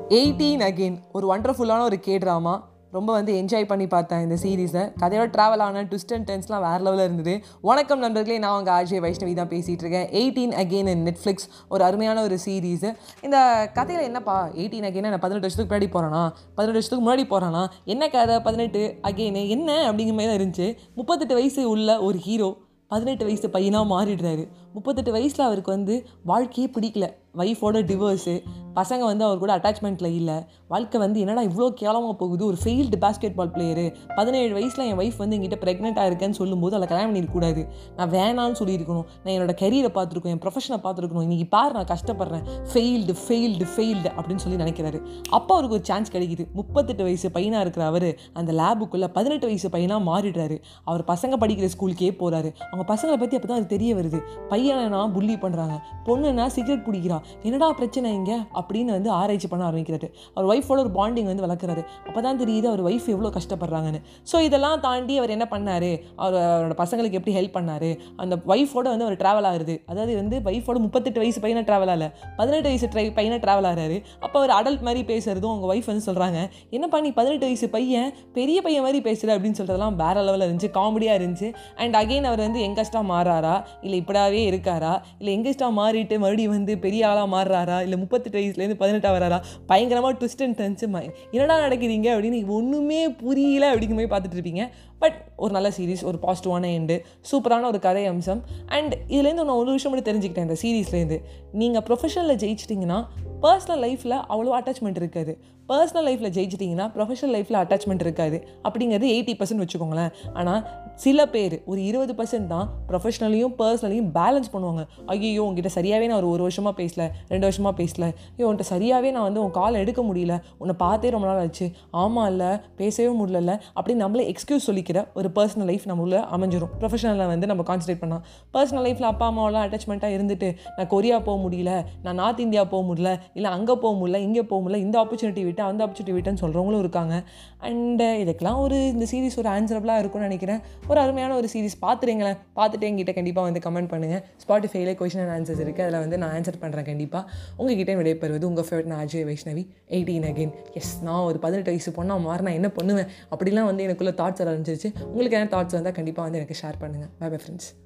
eighteen again ஒரு ஒண்டர்ஃபுல்லான ஒரு K drama ரொம்ப வந்து என்ஜாய் பண்ணி பார்த்தேன் இந்த சீரீஸை கதையோட ட்ராவல் ஆன ட்விஸ்ட் அண்ட் டென்ஸ்லாம் வேறு லெவலில் இருந்தது வணக்கம் நண்பர்களே நான் உங்கள் ஆர்ஜே வைஷ்ணவி தான் பேசிகிட்டு இருக்கேன் எயிட்டீன் அகெயின் இன் நெட்ஃப்ளிக்ஸ் ஒரு அருமையான ஒரு சீரீஸு இந்த கதையில் என்னப்பா எயிட்டீன் அகெயின் நான் பதினெட்டு வருஷத்துக்கு முன்னாடி போகிறானா பதினெட்டு வருஷத்துக்கு முன்னாடி போகிறானா என்ன கதை பதினெட்டு அகெயின் என்ன அப்படிங்கிற மாதிரி தான் இருந்துச்சு முப்பத்தெட்டு வயசு உள்ள ஒரு ஹீரோ பதினெட்டு வயசு பையனாக மாறிடுறாரு முப்பத்தெட்டு வயசில் அவருக்கு வந்து வாழ்க்கையே பிடிக்கல ஒய்ஃபோட டிவோர்ஸு பசங்க வந்து அவர் கூட அட்டாச்மெண்ட்டில் இல்லை வாழ்க்கை வந்து என்னடா இவ்வளோ கேவலமாக போகுது ஒரு ஃபெயில்டு பாஸ்கெட் பால் பிளேயரு பதினேழு வயசில் என் ஒய்ஃப் வந்து என்கிட்ட ப்ரெக்னெண்ட்டாக இருக்கேன்னு சொல்லும்போது அவளை கல்யாணம் பண்ணிருக்கக்கூடாது நான் வேணான்னு சொல்லியிருக்கணும் நான் என்னோட கரியரை பார்த்துருக்கணும் என் ப்ரொஃபஷனை பார்த்துருக்கணும் இன்றைக்கி பாரு நான் கஷ்டப்படுறேன் ஃபெயில்டு ஃபெயில்டு ஃபெயில்டு அப்படின்னு சொல்லி நினைக்கிறாரு அப்போ அவருக்கு ஒரு சான்ஸ் கிடைக்குது முப்பத்தெட்டு வயசு பையனாக இருக்கிற அவர் அந்த லேபுக்குள்ளே பதினெட்டு வயசு பையனாக மாறிடுறாரு அவர் பசங்க படிக்கிற ஸ்கூலுக்கே போகிறாரு அவங்க பசங்களை பற்றி அப்போ தான் அது தெரிய வருது பையனா புள்ளி பண்ணுறாங்க பொண்ணுனா சிகரெட் பிடிக்கிறா என்னடா பிரச்சனை இங்கே அப்படின்னு வந்து ஆராய்ச்சி பண்ண ஆரம்பிக்கிறாரு அவர் ஒய்ஃபோட ஒரு பாண்டிங் வந்து வளர்க்குறாரு அப்போ தான் தெரியுது அவர் ஒய்ஃப் எவ்வளோ கஷ்டப்படுறாங்கன்னு ஸோ இதெல்லாம் தாண்டி அவர் என்ன பண்ணார் அவர் அவரோட பசங்களுக்கு எப்படி ஹெல்ப் பண்ணார் அந்த ஒய்ஃபோட வந்து அவர் ட்ராவல் ஆகுது அதாவது வந்து ஒய்ஃபோட முப்பத்தெட்டு வயசு பையனை ட்ராவல் ஆகல பதினெட்டு வயசு ட்ரை பையனை ட்ராவல் ஆகிறாரு அப்போ அவர் அடல்ட் மாதிரி பேசுறதும் அவங்க ஒய்ஃப் வந்து சொல்கிறாங்க என்னப்பா நீ பதினெட்டு வயசு பையன் பெரிய பையன் மாதிரி பேசுகிற அப்படின்னு சொல்கிறதெல்லாம் வேற லெவலில் இருந்துச்சு காமெடியாக இருந்துச்சு அண்ட் அகைன் அவர் வந்து எங்கஸ்டாக மாறாரா இல்லை இப்படாவே இருக்காரா இல்லை எங்கஸ்டாக மாறிட்டு மறுபடியும் வந்து பெரிய ஆளாக மாறுறாரா இல்லை முப்பத்தெட்டு வயசுலேருந்து பதினெட்டா வராரா பயங்கரமாக ட்விஸ்ட் அண்ட் டென்ஸ் என்னடா நடக்குதுங்க அப்படின்னு ஒன்றுமே புரியல அப்படிங்கிற மாதிரி பார்த்துட்டு இருப்பீங்க பட் ஒரு நல்ல சீரிஸ் ஒரு பாசிட்டிவான எண்டு சூப்பரான ஒரு கதை அம்சம் அண்ட் இதுலேருந்து நான் ஒரு விஷயம் மட்டும் தெரிஞ்சுக்கிட்டேன் இந்த சீரீஸ்லேருந்து நீங்கள் ப்ரொஃபஷனில் ஜெயிச்சிட்டிங்கன்னா பர்சனல் லைஃப்பில் அவ்வளோ அட்டாச்மெண்ட் இருக்காது பர்சனல் லைஃப்பில் ஜெயிச்சிட்டிங்கன்னா ப்ரொஃபஷனல் லைஃப்பில் அட்டாச்மெண்ட் இருக்காது அப்படிங்கிறது எயிட்டி பர்சன்ட் வச்சுக்கோங்களேன் ஆனால் சில பேர் ஒரு இருபது பர்சன்ட் தான் ப்ரொஃபஷனலையும் பர்சனலையும் பேலன்ஸ் பண்ணுவாங்க ஐயோ உங்ககிட்ட சரியாகவே நான் ஒரு ஒரு வருஷமாக பேசல ரெண்டு வருஷமாக பேசல ஐயோ உன்கிட்ட சரியாகவே நான் வந்து உன் காலை எடுக்க முடியல உன்னை பார்த்தே ரொம்ப நாள் ஆச்சு ஆமாம் இல்லை பேசவே முடியல அப்படின்னு நம்மளே எக்ஸ்கியூஸ் சொல்லிக்கிற ஒரு பர்சனல் லைஃப் நம்மள அமைஞ்சிரும் ப்ரொஃபஷனலில் வந்து நம்ம கான்சன்ட்ரேட் பண்ணலாம் பர்சனல் லைஃப்பில் அப்பா அம்மாவெல்லாம் அட்டாச்மெண்ட்டாக இருந்துட்டு நான் கொரியா போக முடியல நான் நார்த் இந்தியா போக முடியல இல்லை அங்கே போக முடியல இங்கே போக முடியல இந்த ஆப்பர்ச்சுனிட்டி விட்டு அந்த ஆப்பர்ச்சுனிட்டி விட்டுன்னு சொல்கிறவங்களும் இருக்காங்க அண்டு இதுக்கெல்லாம் ஒரு இந்த சீரிஸ் ஒரு ஆன்சரபிளாக இருக்கும்னு நினைக்கிறேன் ஒரு அருமையான ஒரு சீரிஸ் பார்த்துறீங்களேன் பார்த்துட்டு எங்கிட்ட கண்டிப்பாக வந்து கமெண்ட் பண்ணுங்கள் ஸ்பாட்டிஃபைல கொஷின் அண்ட் ஆன்சர்ஸ் இருக்குது அதில் வந்து நான் ஆன்சர் பண்ணுறேன் கண்டிப்பாக உங்ககிட்ட விடைபெறுவது உங்கள் ஃபேவரட் நான் Ajay Vaishnavi eighteen again yes நான் ஒரு பதினெட்டு வயசு பொண்ணாக மாறினா என்ன பண்ணுவேன் அப்படிலாம் வந்து எனக்குள்ளே தாட்ஸ் ஆரம்பிச்சிருச்சு உங்களுக்கு என்ன தாட்ஸ் வந்தால் கண்டிப்பாக வந்து எனக்கு ஷேர் பண்ணுங்கள் பை பை ஃப்ரெண்ட்ஸ்